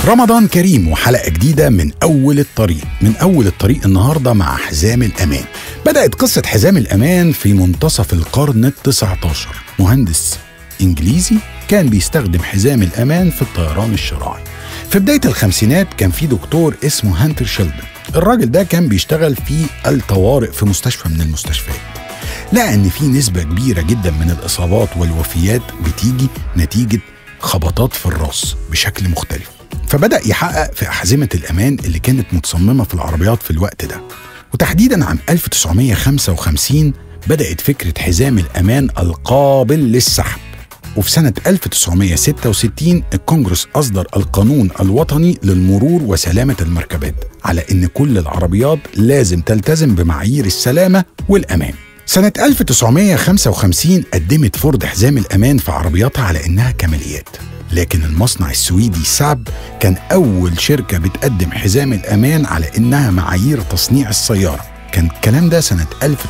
رمضان كريم وحلقة جديدة من أول الطريق من أول الطريق النهاردة مع حزام الأمان بدأت قصة حزام الأمان في منتصف القرن التسعة عشر مهندس إنجليزي كان بيستخدم حزام الأمان في الطيران الشراعي في بداية الخمسينات كان في دكتور اسمه هانتر شيلدن الراجل ده كان بيشتغل في الطوارئ في مستشفى من المستشفيات لقى ان في نسبة كبيرة جدا من الإصابات والوفيات بتيجي نتيجة خبطات في الراس بشكل مختلف فبدأ يحقق في أحزمة الأمان اللي كانت متصممة في العربيات في الوقت ده وتحديدا عام 1955 بدأت فكرة حزام الأمان القابل للسحب وفي سنة 1966 الكونجرس أصدر القانون الوطني للمرور وسلامة المركبات على إن كل العربيات لازم تلتزم بمعايير السلامة والأمان سنة 1955 قدمت فورد حزام الأمان في عربياتها على إنها كماليات لكن المصنع السويدي ساب كان أول شركة بتقدم حزام الأمان على إنها معايير تصنيع السيارة كان الكلام ده سنة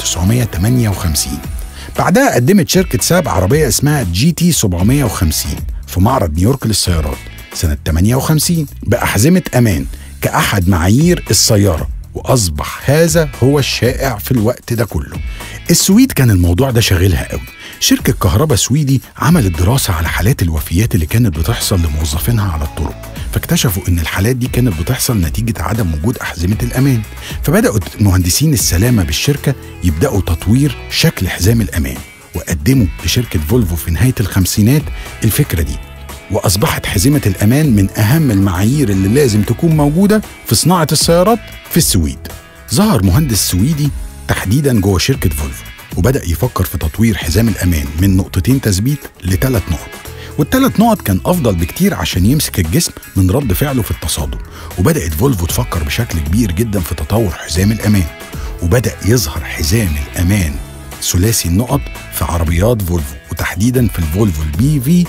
1958 بعدها قدمت شركة ساب عربية اسمها جي تي 750 في معرض نيويورك للسيارات سنة 58 بأحزمة أمان كأحد معايير السيارة وأصبح هذا هو الشائع في الوقت ده كله السويد كان الموضوع ده شاغلها قوي شركة كهرباء سويدي عملت دراسة على حالات الوفيات اللي كانت بتحصل لموظفينها على الطرق فاكتشفوا ان الحالات دي كانت بتحصل نتيجة عدم وجود أحزمة الأمان فبدأوا مهندسين السلامة بالشركة يبدأوا تطوير شكل حزام الأمان وقدموا لشركة فولفو في نهاية الخمسينات الفكرة دي وأصبحت حزمة الأمان من أهم المعايير اللي لازم تكون موجودة في صناعة السيارات في السويد ظهر مهندس سويدي تحديدا جوه شركة فولفو وبدأ يفكر في تطوير حزام الأمان من نقطتين تثبيت لثلاث نقط والثلاث نقط كان أفضل بكتير عشان يمسك الجسم من رد فعله في التصادم وبدأت فولفو تفكر بشكل كبير جدا في تطور حزام الأمان وبدأ يظهر حزام الأمان ثلاثي النقط في عربيات فولفو وتحديدا في الفولفو البي في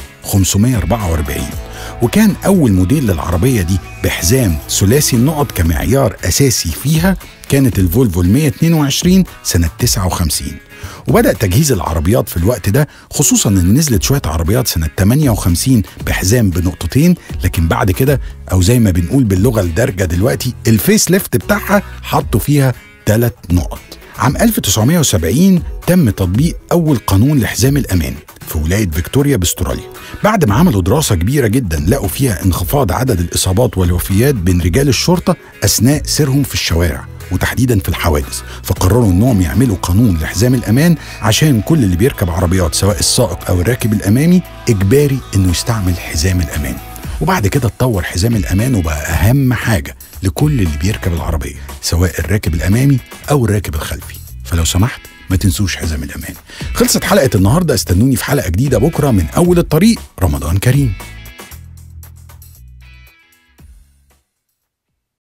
544 وكان أول موديل للعربية دي بحزام ثلاثي النقط كمعيار أساسي فيها كانت الفولفو ال 122 سنة 59 وبدأ تجهيز العربيات في الوقت ده خصوصا ان نزلت شوية عربيات سنة 58 بحزام بنقطتين لكن بعد كده او زي ما بنقول باللغة الدارجة دلوقتي الفيس ليفت بتاعها حطوا فيها ثلاث نقط عام 1970 تم تطبيق أول قانون لحزام الأمان في ولاية فيكتوريا باستراليا بعد ما عملوا دراسة كبيرة جدا لقوا فيها انخفاض عدد الإصابات والوفيات بين رجال الشرطة أثناء سيرهم في الشوارع وتحديدا في الحوادث فقرروا انهم يعملوا قانون لحزام الامان عشان كل اللي بيركب عربيات سواء السائق او الراكب الامامي اجباري انه يستعمل حزام الامان وبعد كده اتطور حزام الامان وبقى اهم حاجه لكل اللي بيركب العربيه سواء الراكب الامامي او الراكب الخلفي فلو سمحت ما تنسوش حزام الامان خلصت حلقه النهارده استنوني في حلقه جديده بكره من اول الطريق رمضان كريم